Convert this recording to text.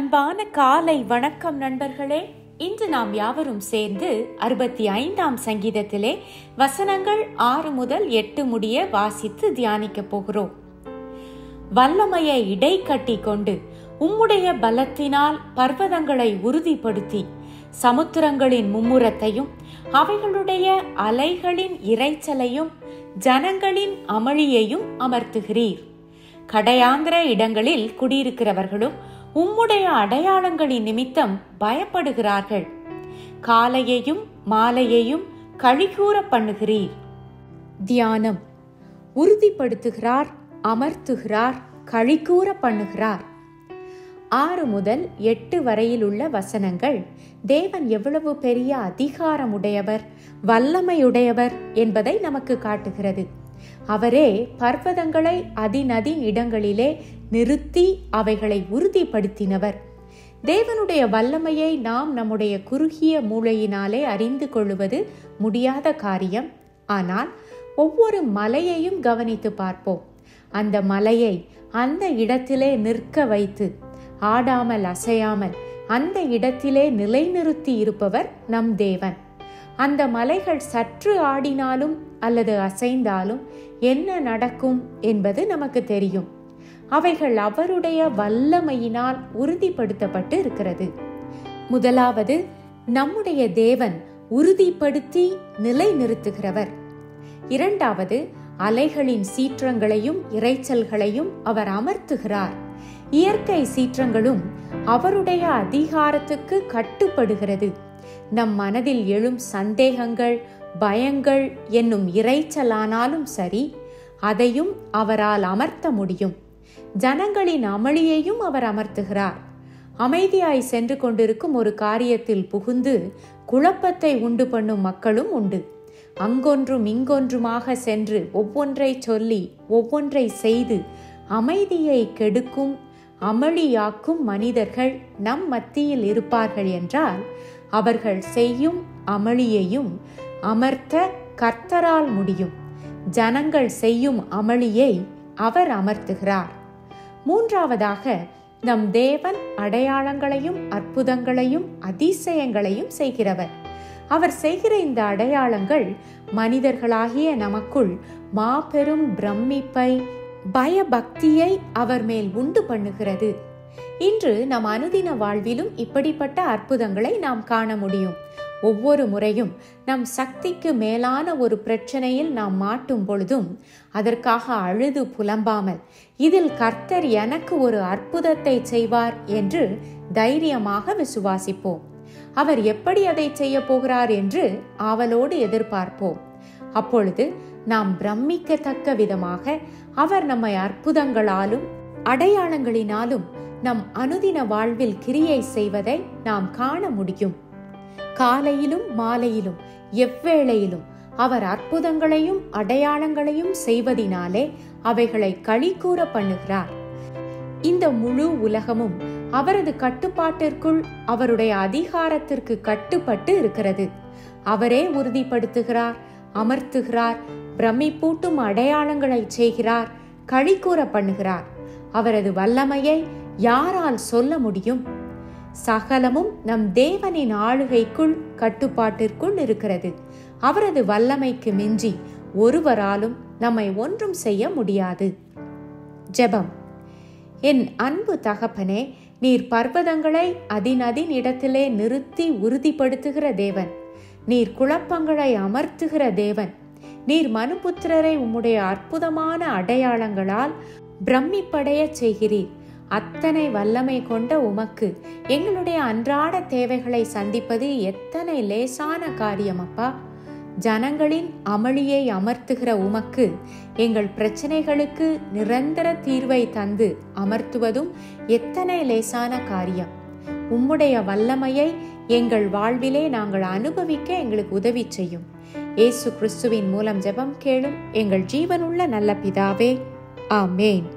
அன்பான காலை வணக்கம் நண்பர்களே இன்று நாம் யாவரும் சேர்ந்து அறுபத்தி ஐந்தாம் சங்கீதத்திலே வசனங்கள் ஆறு முதல் எட்டு முடிய வாசித்து தியானிக்க போகிறோம் வல்லமையை இடை கட்டி கொண்டு உம்முடைய பலத்தினால் பர்வதங்களை உறுதிப்படுத்தி சமுத்திரங்களின் மும்முரத்தையும் அவைகளுடைய அலைகளின் இரைச்சலையும் ஜனங்களின் அமளியையும் அமர்த்துகிறீர் கடையாந்திர இடங்களில் குடியிருக்கிறவர்களும் உம்முடைய அடையாளங்களின் நிமித்தம் பயப்படுகிறார்கள் காலையையும் மாலையையும் கழிகூற பண்ணுகிறீர் தியானம் உறுதிப்படுத்துகிறார் அமர்த்துகிறார் கழிகூற பண்ணுகிறார் ஆறு முதல் எட்டு வரையில் உள்ள வசனங்கள் தேவன் எவ்வளவு பெரிய அதிகாரமுடையவர் வல்லமையுடையவர் என்பதை நமக்கு காட்டுகிறது அவரே பர்வதங்களை அதிநதின் இடங்களிலே நிறுத்தி அவைகளை உறுதிப்படுத்தினவர் தேவனுடைய வல்லமையை நாம் நம்முடைய குறுகிய மூளையினாலே அறிந்து கொள்வது முடியாத காரியம் ஆனால் ஒவ்வொரு மலையையும் கவனித்து பார்ப்போம் அந்த மலையை அந்த இடத்திலே நிற்க வைத்து ஆடாமல் அசையாமல் அந்த இடத்திலே நிலைநிறுத்தி இருப்பவர் நம் தேவன் அந்த மலைகள் சற்று ஆடினாலும் அல்லது அசைந்தாலும் என்ன நடக்கும் என்பது நமக்கு தெரியும் அவைகள் அவருடைய வல்லமையினால் உறுதிப்படுத்தப்பட்டு இருக்கிறது முதலாவது நம்முடைய தேவன் உறுதிப்படுத்தி நிலைநிறுத்துகிறவர் இரண்டாவது அலைகளின் சீற்றங்களையும் இரைச்சல்களையும் அவர் அமர்த்துகிறார் இயற்கை சீற்றங்களும் அவருடைய அதிகாரத்துக்கு கட்டுப்படுகிறது நம் மனதில் எழும் சந்தேகங்கள் பயங்கள் என்னும் இறைச்சலானாலும் சரி அதையும் அவரால் அமர்த்த முடியும் ஜனங்களின் அமளியையும் அவர் அமர்த்துகிறார் அமைதியாய் சென்று கொண்டிருக்கும் ஒரு காரியத்தில் புகுந்து குழப்பத்தை உண்டு பண்ணும் மக்களும் உண்டு அங்கொன்றும் இங்கொன்றுமாக சென்று ஒவ்வொன்றை சொல்லி ஒவ்வொன்றை செய்து அமைதியை கெடுக்கும் அமளியாக்கும் மனிதர்கள் நம் மத்தியில் இருப்பார்கள் என்றால் அவர்கள் செய்யும் அமளியையும் அமர்த்த கர்த்தரால் முடியும் ஜனங்கள் செய்யும் அமளியை அவர் அமர்த்துகிறார் மூன்றாவதாக நம் தேவன் அடையாளங்களையும் அற்புதங்களையும் அதிசயங்களையும் செய்கிறவர் அவர் செய்கிற இந்த அடையாளங்கள் மனிதர்களாகிய நமக்குள் மாபெரும் பிரமிப்பை பயபக்தியை அவர் மேல் உண்டு பண்ணுகிறது இன்று நம் அனுதின வாழ்விலும் இப்படிப்பட்ட அற்புதங்களை நாம் காண முடியும் ஒவ்வொரு முறையும் நம் சக்திக்கு மேலான ஒரு பிரச்சனையில் நாம் மாட்டும் பொழுதும் அதற்காக அழுது புலம்பாமல் இதில் கர்த்தர் எனக்கு ஒரு அற்புதத்தை செய்வார் என்று தைரியமாக விசுவாசிப்போம் அவர் எப்படி அதை செய்ய போகிறார் என்று ஆவலோடு எதிர்பார்ப்போம் அப்பொழுது நாம் பிரமிக்கத்தக்க விதமாக அவர் நம்மை அற்புதங்களாலும் அடையாளங்களினாலும் நம் அனுதின வாழ்வில் கிரியை செய்வதை நாம் காண முடியும் காலையிலும் மாலையிலும் எவ்வேளையிலும் அவர் அற்புதங்களையும் அடையாளங்களையும் செய்வதினாலே அவைகளை களிக்கூற பண்ணுகிறார் இந்த முழு உலகமும் அவரது கட்டுப்பாட்டிற்குள் அவருடைய அதிகாரத்திற்கு கட்டுப்பட்டு இருக்கிறது அவரே உறுதிப்படுத்துகிறார் அமர்த்துகிறார் பிரமிப்பூட்டும் அடையாளங்களை செய்கிறார் களிக்கூற பண்ணுகிறார் அவரது வல்லமையை யாரால் சொல்ல முடியும் சகலமும் நம் தேவனின் ஆளுகைக்குள் கட்டுப்பாட்டிற்குள் இருக்கிறது அவரது வல்லமைக்கு மிஞ்சி ஒருவராலும் நம்மை ஒன்றும் செய்ய முடியாது ஜெபம் என் அன்பு தகப்பனே நீர் பர்வதங்களை அதினதின் இடத்திலே நிறுத்தி உறுதிப்படுத்துகிற தேவன் நீர் குழப்பங்களை அமர்த்துகிற தேவன் நீர் மனுபுத்திரரை உம்முடைய அற்புதமான அடையாளங்களால் பிரமிப்படைய செய்கிறீர் அத்தனை வல்லமை கொண்ட உமக்கு எங்களுடைய அன்றாட தேவைகளை சந்திப்பது எத்தனை லேசான காரியம் அப்பா ஜனங்களின் அமளியை அமர்த்துகிற உமக்கு எங்கள் பிரச்சனைகளுக்கு நிரந்தர தீர்வை தந்து அமர்த்துவதும் எத்தனை லேசான காரியம் உம்முடைய வல்லமையை எங்கள் வாழ்விலே நாங்கள் அனுபவிக்க எங்களுக்கு உதவி செய்யும் இயேசு கிறிஸ்துவின் மூலம் ஜெபம் கேளும் எங்கள் ஜீவனுள்ள நல்ல பிதாவே ஆமேன்